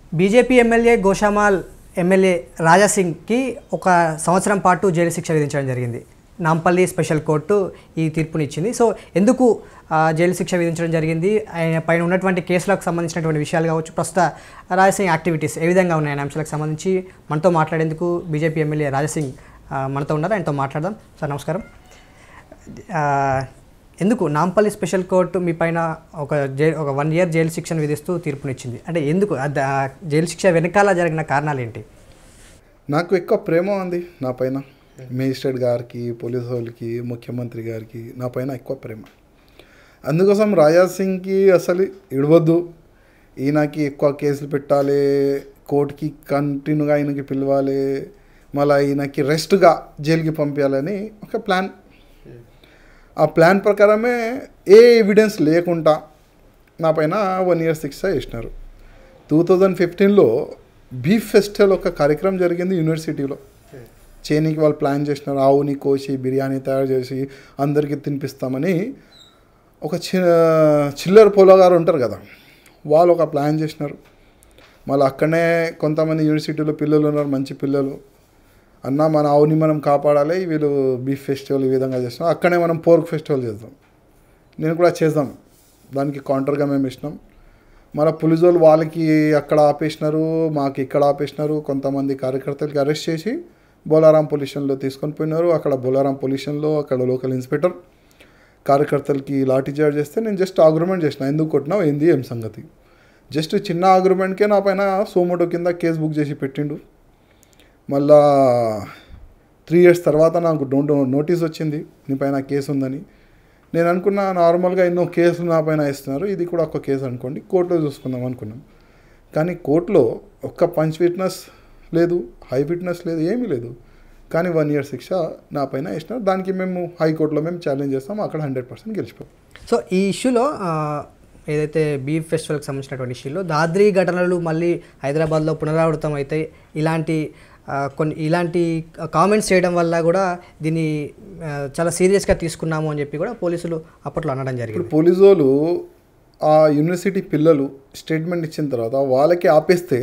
BJP MLA Goshamahal MLA రాజాసింగ్కి ఒక సంవత్సరం పాటు జైలు శిక్ష విధించడం జరిగింది నాంపల్లి స్పెషల్ కోర్టు ఈ తీర్పునిచ్చింది సో ఎందుకు ఆ, జైలు శిక్ష విధించడం జరిగింది ఆయన పైన ఉన్నటువంటి కేసులకు సంబంధించినటువంటి విషయాలు కావచ్చు ప్రస్తుత రాజసింగ్ యాక్టివిటీస్ ఏ విధంగా ఉన్నాయి అనే అంశాలకు సంబంధించి మనతో మాట్లాడేందుకు బీజేపీ ఎమ్మెల్యే రాజసింగ్ ఆ, మనతో ఉన్నారు ఆయనతో మాట్లాడదాం సార్ నమస్కారం ఆ, ఎందుకు నాంపల్లి స్పెషల్ కోర్టు మీ పైన ఒక జై ఒక వన్ ఇయర్ జైలు శిక్షను విధిస్తూ తీర్పునిచ్చింది అంటే ఎందుకు అద- ఆ జైలు శిక్ష వెనకాల జరిగిన కారణాలు ఏంటి నాకు ఎక్కువ ప్రేమ ఉంది నా పైన మేజిస్ట్రేట్ గారికి పోలీస్ వాళ్ళకి ముఖ్యమంత్రి గారికి నా పైన ఎక్కువ ప్రేమ అందుకోసం రాజా సింగ్కి అసలు ఇడవద్దు ఈయనకి ఎక్కువ కేసులు పెట్టాలి కోర్టుకి కంటిన్యూగా ఈయనకి పిలవాలి మళ్ళీ ఈయనకి రెస్ట్గా జైలుకి పంపించాలని ఒక ప్లాన్ ఆ ప్లాన్ ప్రకారమే ఏ ఎవిడెన్స్ లేకుండా నా పైన వన్ ఇయర్ శిక్ష వేసినారు టూ థౌజండ్ ఫిఫ్టీన్లో బీఫ్ ఫెస్టివల్ ఒక కార్యక్రమం జరిగింది యూనివర్సిటీలో చేనికి వాళ్ళు ప్లాన్ చేసినారు ఆవుని కోసి బిర్యానీ తయారు చేసి అందరికీ తినిపిస్తామని ఒక చి చిల్లర పొలగారు ఉంటారు కదా వాళ్ళు ఒక ప్లాన్ చేసినారు మళ్ళీ అక్కడనే కొంతమంది యూనివర్సిటీలో పిల్లలు ఉన్నారు మంచి పిల్లలు అన్న మన ఆవుని మనం కాపాడాలి వీళ్ళు బీఫ్ ఫెస్టివల్ ఈ విధంగా చేస్తున్నాం అక్కడే మనం పోర్క్ ఫెస్టివల్ చేద్దాం నేను కూడా చేద్దాం దానికి కౌంటర్గా మేము ఇచ్చినాం మన పులిజోలు వాళ్ళకి అక్కడ ఆపేసినారు మాకు ఇక్కడ ఆపేసినారు కొంతమంది కార్యకర్తలకి అరెస్ట్ చేసి బోలారాం పొల్యూషన్లో తీసుకొని పోయినారు అక్కడ బోలారాం పొల్యూషన్లో అక్కడ లోకల్ ఇన్స్పెక్టర్ కార్యకర్తలకి లాఠీ చార్జ్ చేస్తే నేను జస్ట్ ఆగ్రిమెంట్ చేసిన ఎందుకు కొట్టినావు ఏంది ఏం సంగతి జస్ట్ చిన్న ఆగ్రిమెంట్కే నా పైన సోమోటో కింద కేసు బుక్ చేసి పెట్టిండు మళ్ళా త్రీ ఇయర్స్ తర్వాత నాకు డోంట్ నోటీస్ వచ్చింది నీ పైన కేసు ఉందని నేను అనుకున్నా నార్మల్గా ఎన్నో కేసులు నా పైన ఇస్తున్నారు ఇది కూడా ఒక కేసు అనుకోండి కోర్టులో చూసుకుందాం అనుకున్నాం కానీ కోర్టులో ఒక్క పంచ్ విట్నెస్ లేదు హై విట్నెస్ లేదు ఏమీ లేదు కానీ వన్ ఇయర్ శిక్ష నా పైన వేసినారు దానికి మేము హైకోర్టులో మేము ఛాలెంజ్ చేస్తాం అక్కడ హండ్రెడ్ పర్సెంట్ గెలిచిపోయాం సో ఈ ఇష్యూలో ఆ, ఏదైతే బీఫ్ ఫెస్టివల్కి సంబంధించినటువంటి ఇష్యూలో దాద్రి ఘటనలు మళ్ళీ హైదరాబాద్లో పునరావృతం అయితే ఇలాంటి ఆ, కొన్ని ఇలాంటి కామెంట్స్ చేయడం వల్ల కూడా దీన్ని ఆ, చాలా సీరియస్గా తీసుకున్నాము అని చెప్పి కూడా పోలీసులు అప్పట్లో అనడం ఇప్పుడు జరిగింది పోలీసు వాళ్ళు ఆ యూనివర్సిటీ పిల్లలు స్టేట్మెంట్ ఇచ్చిన తర్వాత వాళ్ళకి ఆపేస్తే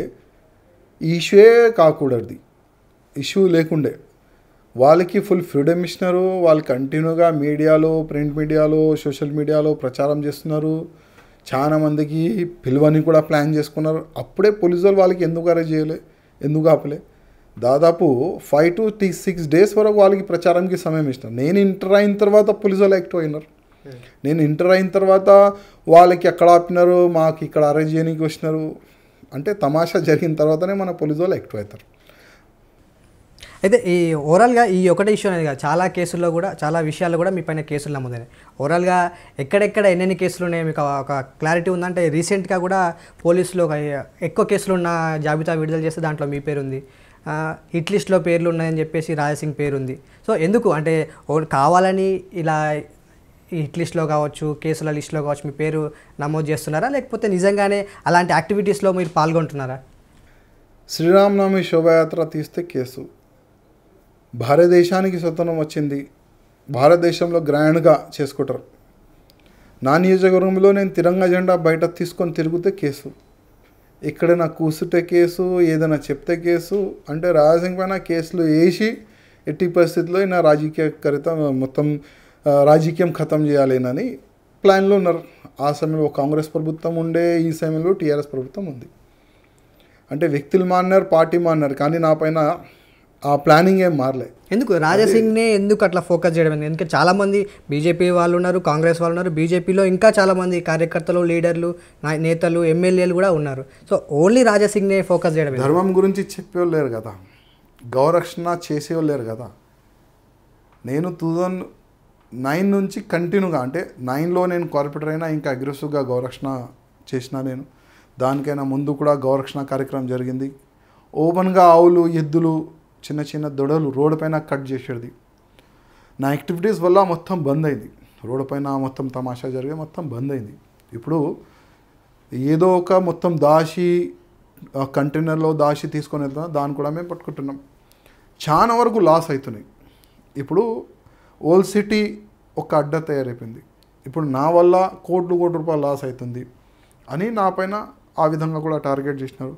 ఈ ఇష్యూయే కాకూడదు ఇష్యూ లేకుండే వాళ్ళకి ఫుల్ ఫ్రీడమ్ ఇచ్చినారు వాళ్ళు కంటిన్యూగా మీడియాలో ప్రింట్ మీడియాలో సోషల్ మీడియాలో ప్రచారం చేస్తున్నారు చాలా మందికి పిలువని కూడా ప్లాన్ చేసుకున్నారు అప్పుడే పోలీసు వాళ్ళు వాళ్ళకి ఎందుకు అరెస్ట్ చేయలే ఎందుకు ఆపలే దాదాపు ఫైవ్ టు టీ సిక్స్ డేస్ వరకు వాళ్ళకి ప్రచారంకి సమయం ఇచ్చినారు నేను ఇంటర్ అయిన తర్వాత పోలీసు వాళ్ళు యాక్టివ్ అయినారు నేను ఇంటర్ అయిన తర్వాత వాళ్ళకి ఎక్కడ ఆపినారు మాకు ఇక్కడ అరెస్ట్ చేయడానికి వచ్చినారు అంటే తమాషా జరిగిన తర్వాతనే మన పోలీసు వాళ్ళు యాక్టివ్ అవుతారు అయితే ఈ ఓవరాల్గా ఈ ఒకటే ఇష్యూ అనేది కాదు చాలా కేసుల్లో కూడా చాలా విషయాల్లో కూడా మీ పైన కేసులు నమోదైనాయి ఓవరాల్గా ఎక్కడెక్కడ ఎన్నెన్ని కేసులు ఉన్నాయో మీకు ఒక క్లారిటీ ఉందంటే రీసెంట్గా కూడా పోలీసులు ఒక ఎక్కువ కేసులు ఉన్న జాబితా విడుదల చేస్తే దాంట్లో మీ పేరు ఉంది ఆ, హిట్ లిస్ట్లో పేర్లు ఉన్నాయని చెప్పేసి రాజసింగ్ పేరు ఉంది సో ఎందుకు అంటే ఓ- కావాలని ఇలా ఈ హిట్ లిస్ట్లో కావచ్చు కేసుల లిస్ట్లో కావచ్చు మీ పేరు నమోదు చేస్తున్నారా లేకపోతే నిజంగానే అలాంటి యాక్టివిటీస్లో మీరు పాల్గొంటున్నారా శ్రీరామనవమి శోభయాత్ర తీస్తే కేసు భారతదేశానికి స్వతంత్రం వచ్చింది భారతదేశంలో గ్రాండ్గా చేసుకుంటారు నా నియోజకవర్గంలో నేను తిరంగా జెండా బయట తీసుకొని తిరిగితే కేసు ఇక్కడ నాకు కూసుటే కేసు ఏదైనా చెప్తే కేసు అంటే రాజసింగ్ పైన కేసులు వేసి ఎట్టి పరిస్థితుల్లో నా రాజకీయకరిత మొత్తం ఆ, రాజకీయం ఖతం చేయాలేనని ప్లాన్లో ఉన్నారు ఆ సమయంలో కాంగ్రెస్ ప్రభుత్వం ఉండే ఈ సమయంలో టీఆర్ఎస్ ప్రభుత్వం ఉంది అంటే వ్యక్తులు మారినారు పార్టీ మారినారు కానీ నా పైన ఆ ప్లానింగ్ ఏం మారలే ఎందుకు రాజాసింగ్నే ఎందుకు అట్లా ఫోకస్ చేయడం ఎందుకు? ఎందుకంటే చాలామంది బీజేపీ వాళ్ళు ఉన్నారు కాంగ్రెస్ వాళ్ళు ఉన్నారు బీజేపీలో ఇంకా చాలామంది కార్యకర్తలు లీడర్లు నా- నేతలు ఎమ్మెల్యేలు కూడా ఉన్నారు సో ఓన్లీ రాజాసింగ్నే ఫోకస్ చేయడం ఎందుకు? ధర్మం గురించి చెప్పేవాళ్ళు లేరు కదా గౌరక్షణ చేసేవాళ్ళు లేరు కదా నేను టూ థౌజండ్ నైన్ నుంచి కంటిన్యూగా అంటే నైన్లో నేను కార్పొరేటర్ అయినా ఇంకా అగ్రెసివ్గా గౌరక్షణ చేసిన నేను దానికైనా ముందు కూడా గౌరక్షణ కార్యక్రమం జరిగింది ఓపెన్గా ఆవులు ఎద్దులు చిన్న చిన్న దొడలు రోడ్డు పైన కట్ చేసేది నా యాక్టివిటీస్ వల్ల మొత్తం బంద్ అయింది రోడ్డు పైన మొత్తం తమాషా జరిగే మొత్తం బంద్ అయింది ఇప్పుడు ఏదో ఒక మొత్తం దాచి ఆ కంటైనర్లో దాచి తీసుకొని వెళ్తున్నాం దాన్ని కూడా మేము పట్టుకుంటున్నాం చాలా వరకు లాస్ అవుతున్నాయి ఇప్పుడు ఓల్డ్ సిటీ ఒక అడ్డ తయారైపోయింది ఇప్పుడు నా వల్ల కోట్లు కోట్ల రూపాయలు లాస్ అవుతుంది అని నా పైన ఆ విధంగా కూడా టార్గెట్ చేసినారు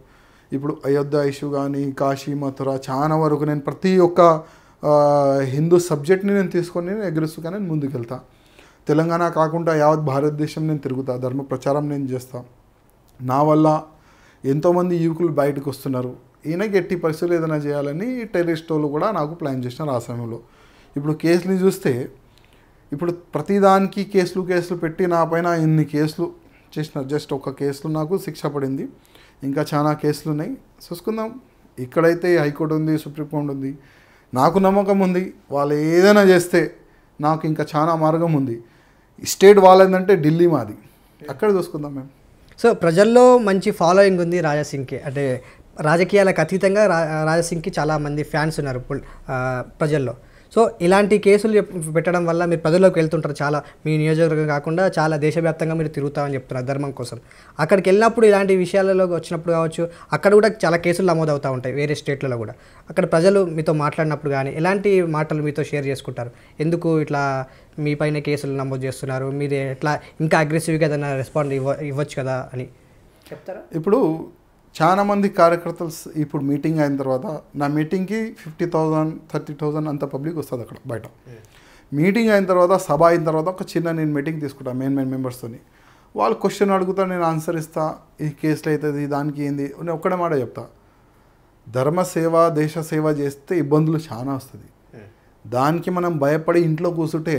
ఇప్పుడు అయోధ్య ఇష్యూ కానీ కాశీ మథుర చాలా వరకు నేను ప్రతి ఒక్క ఆ, హిందూ సబ్జెక్ట్ని నేను తీసుకొని నేను ఎగురుస్తూ కానీ నేను ముందుకెళ్తా తెలంగాణ కాకుండా యావత్ భారతదేశం నేను తిరుగుతా ధర్మ ప్రచారం నేను చేస్తా నా వల్ల ఎంతోమంది యువకులు బయటకు వస్తున్నారు ఈయనకి ఎట్టి పరిస్థితులు ఏదైనా చేయాలని టెర్రరిస్ట్ వాళ్ళు కూడా నాకు ప్లాన్ చేసినారు ఆ సమయంలో ఇప్పుడు కేసుని చూస్తే ఇప్పుడు ప్రతిదానికి కేసులు కేసులు పెట్టి నా పైన ఇన్ని కేసులు చేసినారు జస్ట్ ఒక కేసులో నాకు శిక్ష పడింది ఇంకా చాలా కేసులు ఉన్నాయి చూసుకుందాం ఇక్కడైతే హైకోర్టు ఉంది సుప్రీంకోర్టు ఉంది నాకు నమ్మకం ఉంది వాళ్ళు ఏదైనా చేస్తే నాకు ఇంకా చాలా మార్గం ఉంది స్టేట్ వాళ్ళదంటే ఢిల్లీ మాది అక్కడ చూసుకుందాం మేము సో ప్రజల్లో మంచి ఫాలోయింగ్ ఉంది రాజాసింగ్కి అంటే రాజకీయాలకు అతీతంగా రా రాజాసింగ్కి చాలా మంది ఫ్యాన్స్ ఉన్నారు పుల్- ఆ, ప్రజల్లో సో ఇలాంటి కేసులు చెప్- పెట్టడం వల్ల మీరు ప్రజల్లోకి వెళ్తుంటారు చాలా మీ నియోజకవర్గం కాకుండా చాలా దేశవ్యాప్తంగా మీరు తిరుగుతామని చెప్తున్నారు ధర్మం కోసం అక్కడికి వెళ్ళినప్పుడు ఇలాంటి విషయాలలో వచ్చినప్పుడు కావచ్చు అక్కడ కూడా చాలా కేసులు నమోదు అవుతూ ఉంటాయి వేరే స్టేట్లలో కూడా అక్కడ ప్రజలు మీతో మాట్లాడినప్పుడు కానీ ఎలాంటి మాటలు మీతో షేర్ చేసుకుంటారు ఎందుకు ఇట్లా మీ పైన కేసులు నమోదు చేస్తున్నారు మీరు ఎట్లా ఇంకా అగ్రెసివ్గా ఏదైనా రెస్పాండ్ ఇవ్వ ఇవ్వచ్చు కదా అని చెప్తారా ఇప్పుడు చాలా మంది కార్యకర్తలు స్- ఇప్పుడు మీటింగ్ అయిన తర్వాత నా మీటింగ్కి ఫిఫ్టీ థౌజండ్ థర్టీ థౌజండ్ అంత పబ్లిక్ వస్తుంది అక్కడ బయట మీటింగ్ అయిన తర్వాత సభ అయిన తర్వాత ఒక చిన్న నేను మీటింగ్ తీసుకుంటాను మెయిన్ మెయిన్ మెంబర్స్తోని వాళ్ళు క్వశ్చన్ అడుగుతారు నేను ఆన్సర్ ఇస్తా ఈ కేసులు అవుతుంది దానికి ఏంది నేను ఒక్కడే మాట చెప్తా ధర్మ సేవ దేశ సేవ చేస్తే ఇబ్బందులు చాలా వస్తుంది దానికి మనం భయపడి ఇంట్లో కూర్చుంటే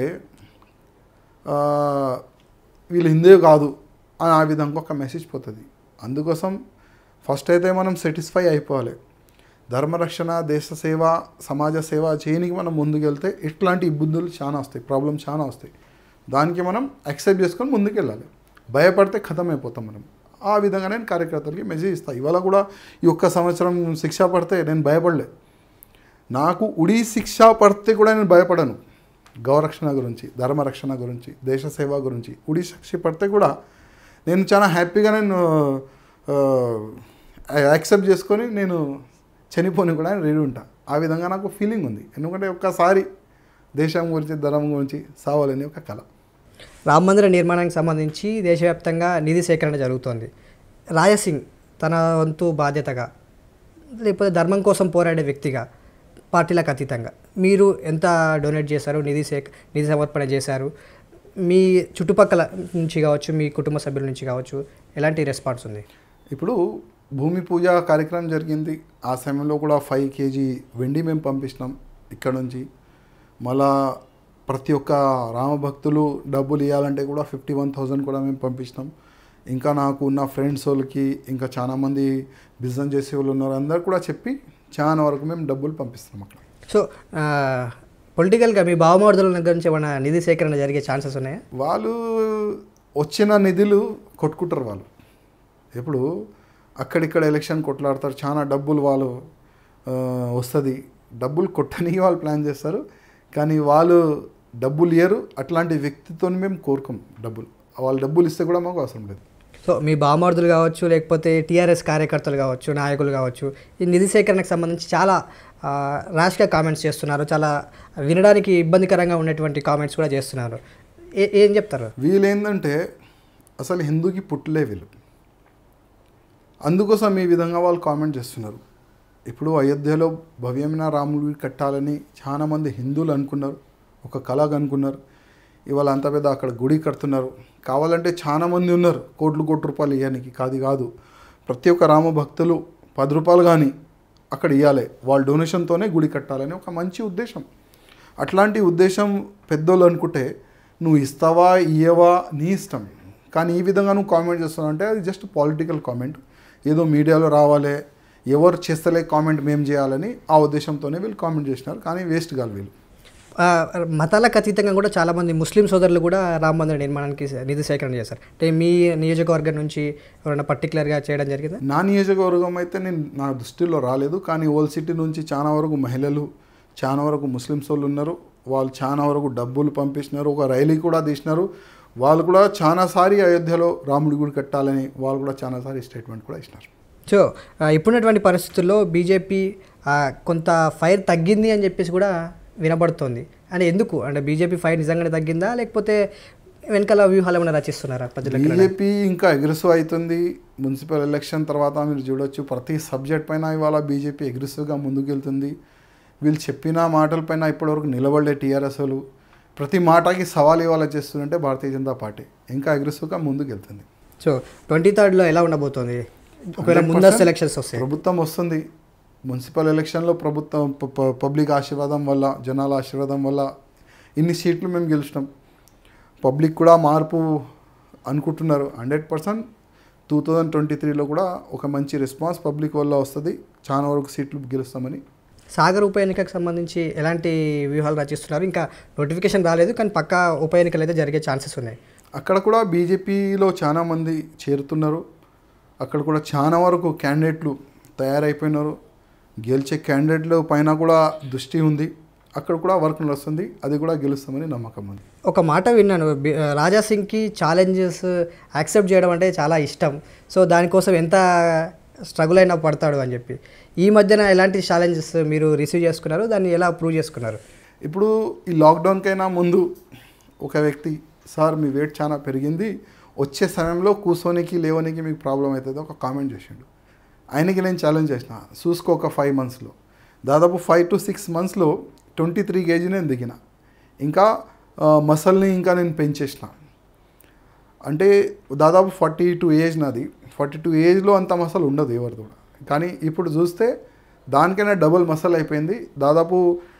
ఆ, వీళ్ళు హిందూ కాదు అని ఆ విధంగా ఒక మెసేజ్ పోతుంది అందుకోసం ఫస్ట్ అయితే మనం సాటిస్ఫై అయిపోవాలి ధర్మరక్షణ దేశ సేవ సమాజ సేవ చేయనికి మనం ముందుకెళ్తే ఇట్లాంటి ఇబ్బందులు చాలా వస్తాయి ప్రాబ్లమ్ చాలా వస్తాయి దానికి మనం యాక్సెప్ట్ చేసుకొని ముందుకెళ్ళాలి భయపడితే ఖతం అయిపోతాం మనం ఆ విధంగా నేను కార్యకర్తలకి మెసేజ్ ఇస్తాను ఇవాళ కూడా ఈ ఒక్క సంవత్సరం శిక్ష పడితే నేను భయపడలే నాకు ఉడి శిక్ష పడితే కూడా నేను భయపడను గౌరక్షణ గురించి ధర్మరక్షణ గురించి దేశ సేవ గురించి ఉడి శిక్ష పడితే కూడా నేను చాలా హ్యాపీగా నేను యాక్సెప్ట్ చేసుకొని నేను చనిపోని కూడా రెడీ ఉంటా ఆ విధంగా నాకు ఫీలింగ్ ఉంది ఎందుకంటే ఒక్కసారి దేశం గురించి ధర్మం గురించి సావాలని ఒక కళ రామ మందిర నిర్మాణానికి సంబంధించి దేశవ్యాప్తంగా నిధి సేకరణ జరుగుతోంది రాయసింగ్ తన వంతు బాధ్యతగా లేకపోతే ధర్మం కోసం పోరాడే వ్యక్తిగా పార్టీలకు అతీతంగా మీరు ఎంత డొనేట్ చేశారు నిధి సేక నిధి సమర్పణ చేశారు మీ చుట్టుపక్కల నుంచి కావచ్చు మీ కుటుంబ సభ్యుల నుంచి కావచ్చు ఎలాంటి రెస్పాన్స్ ఉంది ఇప్పుడు భూమి పూజ కార్యక్రమం జరిగింది ఆ సమయంలో కూడా ఫైవ్ కేజీ వెండి మేము పంపిస్తున్నాం ఇక్కడ నుంచి మళ్ళా ప్రతి ఒక్క రామభక్తులు డబ్బులు ఇవ్వాలంటే కూడా ఫిఫ్టీ వన్ థౌజండ్ కూడా మేము పంపించినాం ఇంకా నాకు ఉన్న ఫ్రెండ్స్ వాళ్ళకి ఇంకా చాలామంది బిజినెస్ చేసే వాళ్ళు ఉన్నారు అందరు కూడా చెప్పి చాలా వరకు మేము డబ్బులు పంపిస్తున్నాం అక్కడ సో పొలిటికల్గా మీ భావమర్దుల దగ్గర నుంచి ఏమైనా నిధి సేకరణ జరిగే ఛాన్సెస్ ఉన్నాయా వాళ్ళు వచ్చిన నిధులు కొట్టుకుంటారు వాళ్ళు ఇప్పుడు అక్కడిక్కడ ఎలక్షన్ కొట్లాడతారు చాలా డబ్బులు వాళ్ళు వస్తుంది డబ్బులు కొట్టడానికి వాళ్ళు ప్లాన్ చేస్తారు కానీ వాళ్ళు డబ్బులు ఇయ్యరు అట్లాంటి వ్యక్తితో మేము కోరుకోం డబ్బులు వాళ్ళు డబ్బులు ఇస్తే కూడా మాకు అవసరం లేదు సో మీ బామర్దులు కావచ్చు లేకపోతే టీఆర్ఎస్ కార్యకర్తలు కావచ్చు నాయకులు కావచ్చు ఈ నిధి సేకరణకు సంబంధించి చాలా ఆ, ర్యాష్గా కామెంట్స్ చేస్తున్నారు చాలా వినడానికి ఇబ్బందికరంగా ఉన్నటువంటి కామెంట్స్ కూడా చేస్తున్నారు ఏ ఏం చెప్తారు వీళ్ళేందంటే అసలు హిందూకి పుట్టలే వీళ్ళు అందుకోసం ఈ విధంగా వాళ్ళు కామెంట్ చేస్తున్నారు ఇప్పుడు అయోధ్యలో భవ్యమైన రాముడి కట్టాలని చాలామంది హిందువులు అనుకున్నారు ఒక కళగా అనుకున్నారు ఇవాళ అంత పెద్ద అక్కడ గుడి కడుతున్నారు కావాలంటే చాలామంది ఉన్నారు కోట్లు కోట్ల రూపాయలు ఇవ్వడానికి కాదు కాదు ప్రతి ఒక్క రామ భక్తులు పది రూపాయలు కానీ అక్కడ ఇవ్వాలి వాళ్ళ డొనేషన్తోనే గుడి కట్టాలని ఒక మంచి ఉద్దేశం అట్లాంటి ఉద్దేశం పెద్దోళ్ళు అనుకుంటే నువ్వు ఇస్తావా ఇయ్యవా నీ ఇష్టం కానీ ఈ విధంగా నువ్వు కామెంట్ చేస్తున్నావు అంటే అది జస్ట్ పాలిటికల్ కామెంట్ ఏదో మీడియాలో రావాలి ఎవరు చేస్తలే కామెంట్ మేము చేయాలని ఆ ఉద్దేశంతోనే వీళ్ళు కామెంట్ చేసినారు కానీ వేస్ట్ కాదు వీళ్ళు ఆ, మతాలకు అతీతంగా కూడా చాలామంది ముస్లిం సోదరులు కూడా రామ మందిర నిర్మాణానికి నిధి సేకరణ చేశారు అంటే మీ నియోజకవర్గం నుంచి ఎవరైనా పర్టికులర్గా చేయడం జరిగిందా నా నియోజకవర్గం అయితే నేను నా దృష్టిలో రాలేదు కానీ ఓల్ సిటీ నుంచి చాలా వరకు మహిళలు చాలా వరకు ముస్లిమ్స్ వాళ్ళు ఉన్నారు వాళ్ళు చాలా వరకు డబ్బులు పంపించినారు ఒక రైలు కూడా తీసినారు వాళ్ళు కూడా చాలాసారి అయోధ్యలో రాముడి గుడి కట్టాలని వాళ్ళు కూడా చాలాసారి స్టేట్మెంట్ కూడా ఇచ్చినారు సో ఆ, ఇప్పుడున్నటువంటి పరిస్థితుల్లో బీజేపీ ఆ, కొంత ఫైర్ తగ్గింది అని చెప్పేసి కూడా వినబడుతోంది అంటే ఎందుకు అంటే బీజేపీ ఫైర్ నిజంగానే తగ్గిందా లేకపోతే వెనకాల వ్యూహాలు ఏమైనా రచిస్తున్నారా ప్రజలకు బీజేపీ ఇంకా అగ్రెసివ్ అవుతుంది మున్సిపల్ ఎలక్షన్ తర్వాత మీరు చూడొచ్చు ప్రతి సబ్జెక్ట్ పైన ఇవాళ బీజేపీ అగ్రెసివ్గా ముందుకెళ్తుంది వీళ్ళు చెప్పిన మాటలపైన ఇప్పటివరకు నిలబడలే టీఆర్ఎస్ వాళ్ళు ప్రతి మాటకి సవాల్ ఇవాళ చేస్తుందంటే భారతీయ జనతా పార్టీ ఇంకా అగ్రెసివ్గా ముందుకెళ్తుంది సో ట్వంటీ థర్డ్లో ఎలా ఉండబోతోంది ఒకవేళ ముందస్తు ఎలక్షన్స్ వస్తాయి ప్రభుత్వం వస్తుంది మున్సిపల్ ఎలక్షన్లో ప్రభుత్వం ప- ప- పబ్లిక్ ఆశీర్వాదం వల్ల జనాల ఆశీర్వాదం వల్ల ఇన్ని సీట్లు మేము గెలిచినాం పబ్లిక్ కూడా మార్పు అనుకుంటున్నారు hundred percent two thousand twenty త్రీలో కూడా ఒక మంచి రెస్పాన్స్ పబ్లిక్ వల్ల వస్తుంది చాలా వరకు సీట్లు గెలుస్తామని సాగర్ ఉప ఎన్నికకు సంబంధించి ఎలాంటి వ్యూహాలు రచిస్తున్నారు ఇంకా నోటిఫికేషన్ రాలేదు కానీ పక్కా ఉప ఎన్నికలు అయితే జరిగే ఛాన్సెస్ ఉన్నాయి అక్కడ కూడా బీజేపీలో చాలా మంది చేరుతున్నారు అక్కడ కూడా చాలా వరకు క్యాండిడేట్లు తయారైపోయినారు గెలిచే క్యాండిడేట్ల పైన కూడా దృష్టి ఉంది అక్కడ కూడా వర్క్ నడుస్తుంది అది కూడా గెలుస్తామని నమ్మకం ఉంది ఒక మాట విన్నాను బి- రాజా సింగ్కి ఛాలెంజెస్ యాక్సెప్ట్ చేయడం అంటే చాలా ఇష్టం సో దానికోసం ఎంత స్ట్రగుల్ అయినా పడతాడు అని చెప్పి ఈ మధ్యన ఎలాంటి ఛాలెంజెస్ మీరు రిసీవ్ చేసుకున్నారు దాన్ని ఎలా ప్రూవ్ చేసుకున్నారు ఇప్పుడు ఈ లాక్డౌన్కైనా ముందు ఒక వ్యక్తి సార్ మీ వెయిట్ చాలా పెరిగింది వచ్చే సమయంలో కూర్చోనికి లేవనికి మీకు ప్రాబ్లం అవుతుంది ఒక కామెంట్ చేసిండు ఆయనకి నేను ఛాలెంజ్ చేసిన చూసుకో ఒక ఫైవ్ మంత్స్లో దాదాపు ఫైవ్ టు సిక్స్ మంత్స్లో ట్వంటీ త్రీ కేజీ నేను దిగిన ఇంకా మసల్ని ఇంకా నేను పెంచేసిన అంటే దాదాపు ఫార్టీ టూ ఏజ్ నాది ఫార్టీ టూ ఏజ్లో అంత మసలు ఉండదు ఎవరిది కూడా కానీ ఇప్పుడు చూస్తే దానికైనా డబుల్ మసల్ అయిపోయింది దాదాపు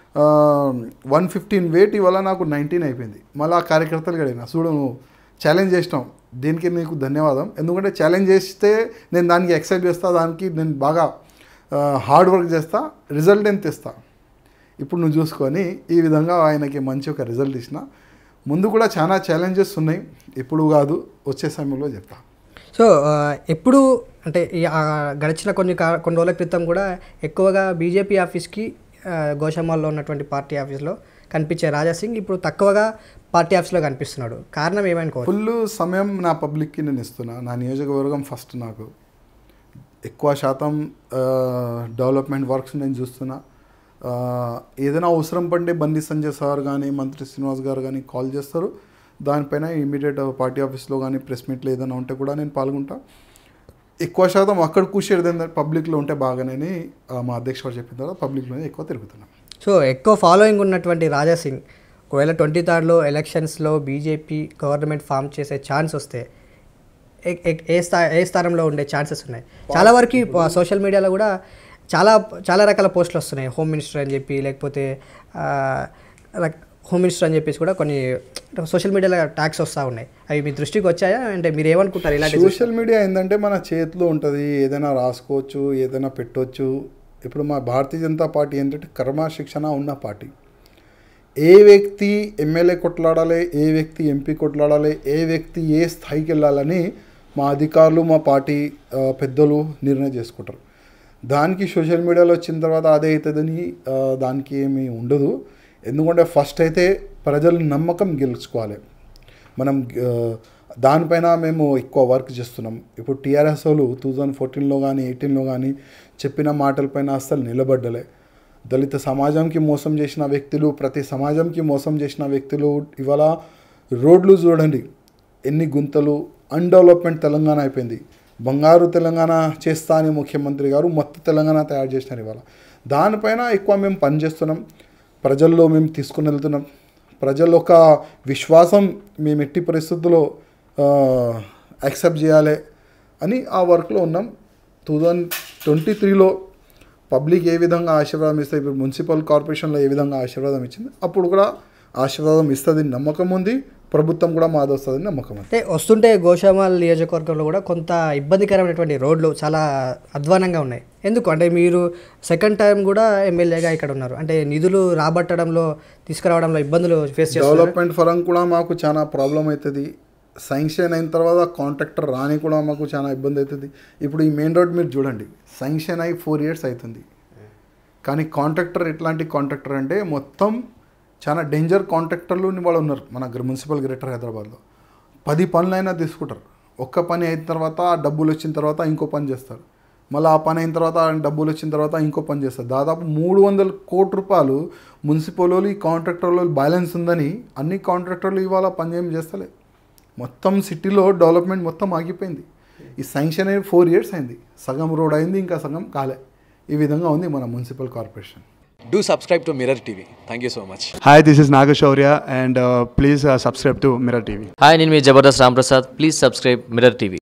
వన్ ఫిఫ్టీన్ వెయిట్ ఇవాళ నాకు నైన్టీన్ అయిపోయింది మళ్ళీ ఆ కార్యకర్తలు అడిగిన చూడు నువ్వు ఛాలెంజ్ చేసినావు దీనికి నీకు ధన్యవాదం ఎందుకంటే ఛాలెంజ్ చేస్తే నేను దానికి ఎక్సైట్ చేస్తా దానికి నేను బాగా హార్డ్ వర్క్ చేస్తా రిజల్ట్ నేను తెస్తా ఇప్పుడు నువ్వు చూసుకొని ఈ విధంగా ఆయనకి మంచి ఒక రిజల్ట్ ఇచ్చిన ముందు కూడా చాలా ఛాలెంజెస్ ఉన్నాయి ఇప్పుడు కాదు వచ్చే సమయంలో చెప్తా సో ఆ, ఎప్పుడు అంటే ఈ, ఆ, గడిచిన కొన్ని కా- కొన్ని రోజుల క్రితం కూడా ఎక్కువగా బీజేపీ ఆఫీస్కి ఆ, గోషామాల్లో ఉన్నటువంటి పార్టీ ఆఫీస్లో కనిపించే రాజా సింగ్ ఇప్పుడు తక్కువగా పార్టీ ఆఫీస్లో కనిపిస్తున్నాడు కారణం ఏమనుకోవచ్చు ఫుల్ సమయం నా పబ్లిక్కి నేను ఇస్తున్నా నా నియోజకవర్గం ఫస్ట్ నాకు ఎక్కువ శాతం డెవలప్మెంట్ వర్క్స్ నేను చూస్తున్నా ఆ, ఏదైనా అవసరం పడితే బండి సంజయ్ సార్ కానీ మంత్రి శ్రీనివాస్ గారు కానీ కాల్ చేస్తారు దానిపైన ఇమీడియట్ పార్టీ ఆఫీస్లో కానీ ప్రెస్ మీట్లో ఏదైనా ఉంటే కూడా నేను పాల్గొంటా ఎక్కువ శాతం అక్కడ కూర్చేది ఏంటంటే పబ్లిక్లో ఉంటే బాగానే ఆ, మా అధ్యక్షుడు చెప్పిన తర్వాత పబ్లిక్లోనే ఎక్కువ తిరుగుతున్నాను సో ఎక్కువ ఫాలోయింగ్ ఉన్నటువంటి రాజా సింగ్ ఒకవేళ ట్వంటీ థర్డ్లో ఎలక్షన్స్లో బీజేపీ గవర్నమెంట్ ఫామ్ చేసే ఛాన్స్ వస్తే ఏ- ఏ- ఏ స్థా ఏ స్థానంలో ఉండే ఛాన్సెస్ ఉన్నాయి చాలా వరకు సోషల్ మీడియాలో కూడా చాలా చాలా రకాల పోస్టులు వస్తున్నాయి హోమ్ మినిస్టర్ అని చెప్పి లేకపోతే ఆ, రక్- హోమ్ మినిస్టర్ అని చెప్పేసి కూడా కొన్ని సోషల్ మీడియాలో ట్యాక్స్ వస్తూ ఉన్నాయి అవి మీ దృష్టికి వచ్చాయా అంటే మీరు ఏమనుకుంటారు ఇలాంటి సోషల్ మీడియా ఏంటంటే మన చేతిలో ఉంటుంది ఏదైనా రాసుకోవచ్చు ఏదైనా పెట్టవచ్చు ఇప్పుడు మా భారతీయ జనతా పార్టీ ఏంటంటే కర్మశిక్షణ ఉన్న పార్టీ ఏ వ్యక్తి ఎమ్మెల్యే కొట్లాడాలి ఏ వ్యక్తి ఎంపీ కొట్లాడాలి ఏ వ్యక్తి ఏ స్థాయికి వెళ్ళాలని మా అధికారులు మా పార్టీ ఆ, పెద్దలు నిర్ణయం చేసుకుంటారు దానికి సోషల్ మీడియాలో వచ్చిన తర్వాత అదే అవుతుందని ఆ, దానికి ఏమీ ఉండదు ఎందుకంటే ఫస్ట్ అయితే ప్రజల నమ్మకం గెలుచుకోవాలి మనం ఆ, దానిపైన మేము ఎక్కువ వర్క్ చేస్తున్నాం ఇప్పుడు టీఆర్ఎస్ వాళ్ళు టూ థౌజండ్ ఫోర్టీన్లో కానీ ఎయిటీన్లో కానీ చెప్పిన మాటలపైన అస్సలు నిలబడ్డలే దళిత సమాజంకి మోసం చేసిన వ్యక్తులు ప్రతి సమాజంకి మోసం చేసిన వ్యక్తులు ఇవాళ రోడ్లు చూడండి ఎన్ని గుంతలు అన్డెవలప్మెంట్ తెలంగాణ అయిపోయింది బంగారు తెలంగాణ చేస్తా అని ముఖ్యమంత్రి గారు మొత్తం తెలంగాణ తయారు చేసినారు ఇవాళ దానిపైన ఎక్కువ మేము పనిచేస్తున్నాం ప్రజల్లో మేము తీసుకుని వెళ్తున్నాం ప్రజల్లో ఒక విశ్వాసం మేము ఎట్టి పరిస్థితుల్లో యాక్సెప్ట్ చేయాలి అని ఆ వర్క్లో ఉన్నాం టూ థౌజండ్ ట్వంటీ త్రీలో పబ్లిక్ ఏ విధంగా ఆశీర్వాదం ఇస్తే ఇప్పుడు మున్సిపల్ కార్పొరేషన్లో ఏ విధంగా ఆశీర్వాదం ఇచ్చింది అప్పుడు కూడా ఆశీర్వాదం ఇస్తుంది నమ్మకం ఉంది ప్రభుత్వం కూడా మాది వస్తుందని నమ్మకం ఉంది అంటే వస్తుంటే గోషామాల్ నియోజకవర్గంలో కూడా కొంత ఇబ్బందికరమైనటువంటి రోడ్లు చాలా అధ్వానంగా ఉన్నాయి ఎందుకు అంటే మీరు సెకండ్ టైం కూడా ఎమ్మెల్యేగా ఇక్కడ ఉన్నారు అంటే నిధులు రాబట్టడంలో తీసుకురావడంలో ఇబ్బందులు ఫేస్ చేస్తున్నారు డెవలప్మెంట్ పరంగా కూడా మాకు చాలా ప్రాబ్లం అవుతుంది శాంక్షన్ అయిన తర్వాత కాంట్రాక్టర్ రాని కూడా మాకు చాలా ఇబ్బంది అవుతుంది ఇప్పుడు ఈ మెయిన్ రోడ్ మీరు చూడండి శాంక్షన్ అయి ఫోర్ ఇయర్స్ అవుతుంది కానీ కాంట్రాక్టర్ ఎట్లాంటి కాంట్రాక్టర్ అంటే మొత్తం చాలా డేంజర్ కాంట్రాక్టర్లు వాళ్ళు ఉన్నారు మన గ్ర- మున్సిపల్ గ్రేటర్ హైదరాబాద్లో పది పనులైనా తీసుకుంటారు ఒక్క పని అయిన తర్వాత ఆ డబ్బులు వచ్చిన తర్వాత ఇంకో పని చేస్తారు మళ్ళీ ఆ పని అయిన తర్వాత ఆ డబ్బులు వచ్చిన తర్వాత ఇంకో పని చేస్తారు దాదాపు మూడు వందల కోటి రూపాయలు మున్సిపల్ వాళ్ళు ఈ కాంట్రాక్టర్ వాళ్ళు బ్యాలెన్స్ ఉందని అన్ని కాంట్రాక్టర్లు ఇవాళ పని ఏం చేస్తలే మొత్తం సిటీలో డెవలప్మెంట్ మొత్తం ఆగిపోయింది ఈ శాంక్షన్ అయ్యి ఫోర్ ఇయర్స్ అయింది సగం రోడ్ అయింది ఇంకా సగం కాలే ఈ విధంగా ఉంది మన municipal corporation Do subscribe to Mirror TV. Thank you so much. Hi, this is Nagashaurya, and uh, please uh, subscribe to Mirror TV. Hi నేను మీ Jabardasth Ramprasad please subscribe Mirror TV